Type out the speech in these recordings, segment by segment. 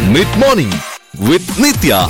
mid morning with Nithya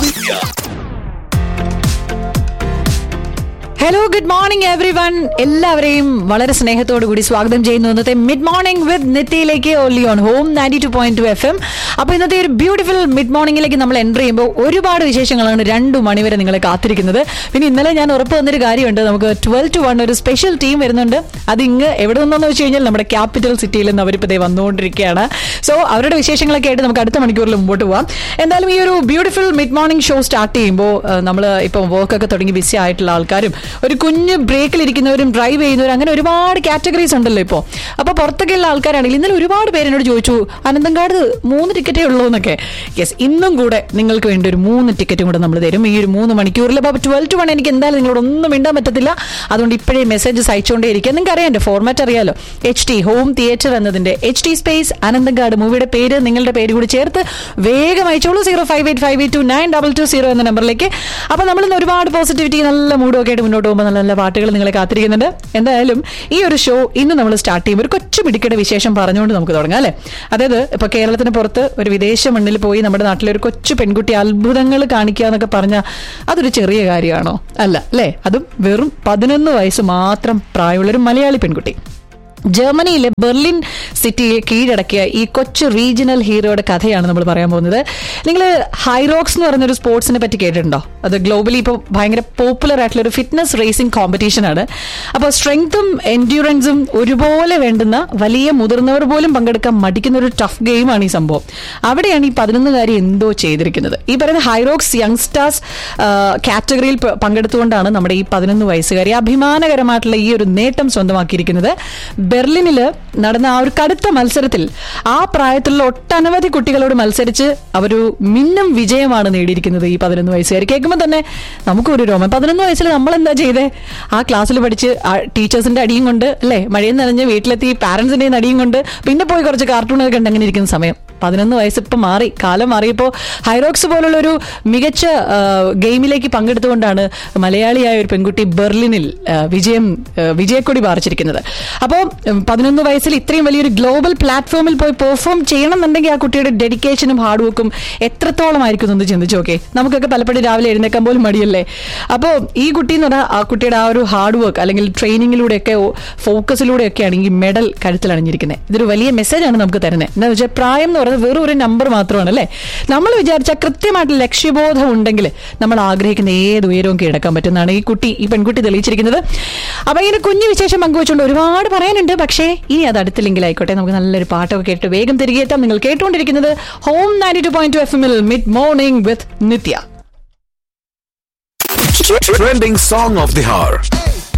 hello good morning everyone എല്ലാവരെയും വളരെ സ്നേഹത്തോടു കൂടി സ്വാഗതം ചെയ്യുന്നു ഇന്നത്തെ മിഡ് മോർണിംഗ് വിത്ത് നിത്യയിലേക്ക് only on home ninety two point two F M അപ്പോൾ ഇന്നത്തെ ഒരു ബ്യൂട്ടിഫുൾ മിഡ് മോർണിംഗിലേക്ക് നമ്മൾ എൻ്റർ ചെയ്യുമ്പോൾ ഒരുപാട് വിശേഷങ്ങളാണ് രണ്ടു മണിവരെ നിങ്ങളെ കാത്തിരിക്കുന്നത് പിന്നെ ഇന്നലെ ഞാൻ ഉറപ്പ് വന്നൊരു കാര്യമുണ്ട് നമുക്ക് ട്വൽവ് ടു വൺ ഒരു സ്പെഷ്യൽ ടീം വരുന്നുണ്ട് അത് ഇങ്ങ് എവിടെ നിന്നെന്ന് വെച്ച് കഴിഞ്ഞാൽ നമ്മുടെ ക്യാപിറ്റൽ സിറ്റിയിൽ നിന്ന് അവരിപ്പോൾ ദേ വന്നുകൊണ്ടിരിക്കുകയാണ് സോ അവരുടെ വിശേഷങ്ങളൊക്കെ ആയിട്ട് നമുക്ക് അടുത്ത മണിക്കൂറിൽ മുമ്പോട്ട് പോവാം എന്തായാലും ഈ ഒരു beautiful mid morning show start ചെയ്യുമ്പോൾ നമ്മൾ ഇപ്പോൾ വർക്കൊക്കെ തുടങ്ങി ബിസി ആയിട്ടുള്ള ആൾക്കാരും ഒരു കുഞ്ഞ് ബ്രേക്കിലിരിക്കുന്നവരും ഡ്രൈവ് ചെയ്യുന്നവരും അങ്ങനെ ഒരുപാട് കാറ്റഗറീസ് ഉണ്ടല്ലോ ഇപ്പോൾ അപ്പോൾ പുറത്തൊക്കെയുള്ള ആൾക്കാരാണെങ്കിൽ ഇന്നലെ ഒരുപാട് പേര് എന്നോട് ചോദിച്ചു അനന്തങ്കാട് മൂന്ന് ടിക്കറ്റേ ഉള്ളൂ എന്നൊക്കെ യെസ് ഇന്നും കൂടെ നിങ്ങൾക്ക് വേണ്ടി ഒരു മൂന്ന് ടിക്കറ്റും കൂടെ നമ്മൾ തരും ഈ ഒരു മൂന്ന് മണിക്കൂറിൽ അപ്പോൾ ട്വൽവ് ടു വൺ എനിക്ക് എന്തായാലും നിങ്ങളോട് ഒന്നും മിണ്ടാൻ പറ്റത്തില്ല അതുകൊണ്ട് ഇപ്പോഴേ മെസ്സേജസ് അയച്ചുകൊണ്ടേ ഇരിക്കുക നിങ്ങൾക്ക് അറിയാം എൻ്റെ ഫോർമാറ്റ് അറിയാലോ എച്ച് ടി ഹോം തിയേറ്റർ എന്നതിൻ്റെ എച്ച് ടി സ്പേസ് അനന്തങ്കാട് മൂവിയുടെ പേര് നിങ്ങളുടെ പേര് കൂടി ചേർത്ത് വേഗം അയച്ചോളൂ zero five eight five eight two nine double two zero എന്ന നമ്പറിലേക്ക് അപ്പോൾ നമ്മൾ ഇന്ന് ഒരുപാട് പോസിറ്റിവിറ്റി നല്ല മൂഡൊക്കെ ആയിട്ട് മുന്നോട്ട് പോകുമ്പോൾ നല്ല നല്ല പാട്ടുകൾ നിങ്ങളെ കാത്തിരിക്കുന്നുണ്ട് എന്തായാലും ഈ ഒരു ഷോ ഇന്ന് നമ്മൾ സ്റ്റാർട്ട് ചെയ്യുമ്പോൾ ഒരു കൊച്ചു മിടിക്കയുടെ വിശേഷം പറഞ്ഞുകൊണ്ട് നമുക്ക് തുടങ്ങാം അല്ലേ അതായത് ഇപ്പൊ കേരളത്തിന് പുറത്ത് ഒരു വിദേശ മണ്ണിൽ പോയി നമ്മുടെ നാട്ടിലെ ഒരു കൊച്ചു പെൺകുട്ടി അത്ഭുതങ്ങൾ കാണിക്കുക എന്നൊക്കെ പറഞ്ഞാൽ അതൊരു ചെറിയ കാര്യമാണോ അല്ല അല്ലേ അതും വെറും പതിനൊന്ന് വയസ്സ് മാത്രം പ്രായമുള്ള ഒരു മലയാളി പെൺകുട്ടി ജർമ്മനിയിലെ ബെർലിൻ സിറ്റിയെ കീഴടക്കിയ ഈ കൊച്ചു റീജിയണൽ ഹീറോയുടെ കഥയാണ് നമ്മൾ പറയാൻ പോകുന്നത് നിങ്ങൾ ഹൈറോക്സ് എന്ന് പറയുന്ന ഒരു സ്പോർട്സിനെ പറ്റി കേട്ടിട്ടുണ്ടോ അത് ഗ്ലോബലി ഇപ്പോൾ ഭയങ്കര പോപ്പുലർ ആയിട്ടുള്ള ഒരു ഫിറ്റ്നസ് റേസിംഗ് കോമ്പറ്റീഷൻ ആണ് അപ്പോൾ സ്ട്രെങ്ത്തും എൻഡ്യൂറൻസും ഒരുപോലെ വേണ്ടുന്ന വലിയ മുതിർന്നവർ പോലും പങ്കെടുക്കാൻ മടിക്കുന്ന ഒരു ടഫ് ഗെയിമാണ് ഈ സംഭവം അവിടെയാണ് ഈ പതിനൊന്നുകാരി എന്തോ ചെയ്തിരിക്കുന്നത് ഈ പറയുന്ന ഹൈറോക്സ് യങ്സ്റ്റേഴ്സ് കാറ്റഗറിയിൽ പ- പങ്കെടുത്തുകൊണ്ടാണ് നമ്മുടെ ഈ പതിനൊന്ന് വയസ്സുകാരി അഭിമാനകരമായിട്ടുള്ള ഈ ഒരു നേട്ടം സ്വന്തമാക്കിയിരിക്കുന്നത് ബെർലിനിൽ നടന്ന ആ ഒരു കടുത്ത മത്സരത്തിൽ ആ പ്രായത്തിലുള്ള ഒട്ടനവധി കുട്ടികളോട് മത്സരിച്ച് അവരു മിന്നും വിജയമാണ് നേടിയിരിക്കുന്നത് ഈ പതിനൊന്ന് വയസ്സുകാർ കേൾക്കുമ്പോൾ തന്നെ നമുക്കൊരു രോമം പതിനൊന്ന് വയസ്സിൽ നമ്മൾ എന്താ ചെയ്തേ ആ ക്ലാസ്സിൽ പഠിച്ച് ആ ടീച്ചേഴ്സിന്റെ അടിയും കൊണ്ട് അല്ലേ മഴയും നനഞ്ഞ് വീട്ടിലെത്തി പാരന്റ്സിന്റെയും അടിയും കൊണ്ട് പിന്നെ പോയി കുറച്ച് കാർട്ടൂണൊക്കെ കണ്ട് അങ്ങനെ ഇരിക്കുന്ന സമയം പതിനൊന്ന് വയസ്സ് ഇപ്പം മാറി കാലം മാറിയപ്പോൾ ഹൈറോക്സ് പോലുള്ള ഒരു മികച്ച ആ, ഗെയിമിലേക്ക് പങ്കെടുത്തുകൊണ്ടാണ് മലയാളിയായ ഒരു പെൺകുട്ടി ബെർലിനിൽ ആ, വിജയം ആ, വിജയക്കൊടി പാറിച്ചിരിക്കുന്നത് അപ്പോൾ പതിനൊന്ന് വയസ്സിൽ ഇത്രയും വലിയൊരു ഗ്ലോബൽ പ്ലാറ്റ്ഫോമിൽ പോയി പെർഫോം ചെയ്യണം എന്നുണ്ടെങ്കിൽ ആ കുട്ടിയുടെ ഡെഡിക്കേഷനും ഹാർഡ് വർക്കും എത്രത്തോളം ആയിരിക്കും എന്ന് ചിന്തിച്ചു നോക്കേ നമുക്കൊക്കെ പലപ്പോഴും രാവിലെ എഴുന്നേക്കാൻ പോലും മടിയല്ലേ അപ്പോൾ ഈ കുട്ടി എന്ന് പറഞ്ഞാൽ ആ കുട്ടിയുടെ ആ ഒരു ഹാർഡ് വർക്ക് അല്ലെങ്കിൽ ട്രെയിനിങ്ങിലൂടെയൊക്കെ ഫോക്കസിലൂടെയൊക്കെയാണ് ഈ മെഡൽ കഴുത്തിൽ അണിഞ്ഞിരിക്കുന്നത് ഇതൊരു വലിയ മെസ്സേജാണ് നമുക്ക് തരുന്നത് എന്താ വെച്ചാൽ പ്രായം എന്ന് പറയുന്നത് വെറും ഒരു നമ്പർ മാത്രമാണ് അല്ലേ നമ്മൾ വിചാരിച്ച കൃത്യമായിട്ട് ലക്ഷ്യബോധം ഉണ്ടെങ്കിൽ നമ്മൾ ആഗ്രഹിക്കുന്ന ഏത് ഉയരവും കീഴടക്കാൻ പറ്റുന്നതാണ് ഈ കുട്ടി ഈ പെൺകുട്ടി തെളിയിച്ചിരിക്കുന്നത് അപ്പൊ ഇങ്ങനെ കുഞ്ഞു വിശേഷം പങ്കുവെച്ചുകൊണ്ട് ഒരുപാട് പറയാനുണ്ട് പക്ഷേ ഇനി അത് അടുത്ത ലിങ്കിലായിക്കോട്ടെ നമുക്ക് നല്ലൊരു പാട്ടൊക്കെ കേട്ട് വേഗം തിരികെ എത്താം നിങ്ങൾ കേട്ടുകൊണ്ടിരിക്കുന്നത് home ninety two point two F എമ്മിൽ mid morning with Nithya trending song of the hour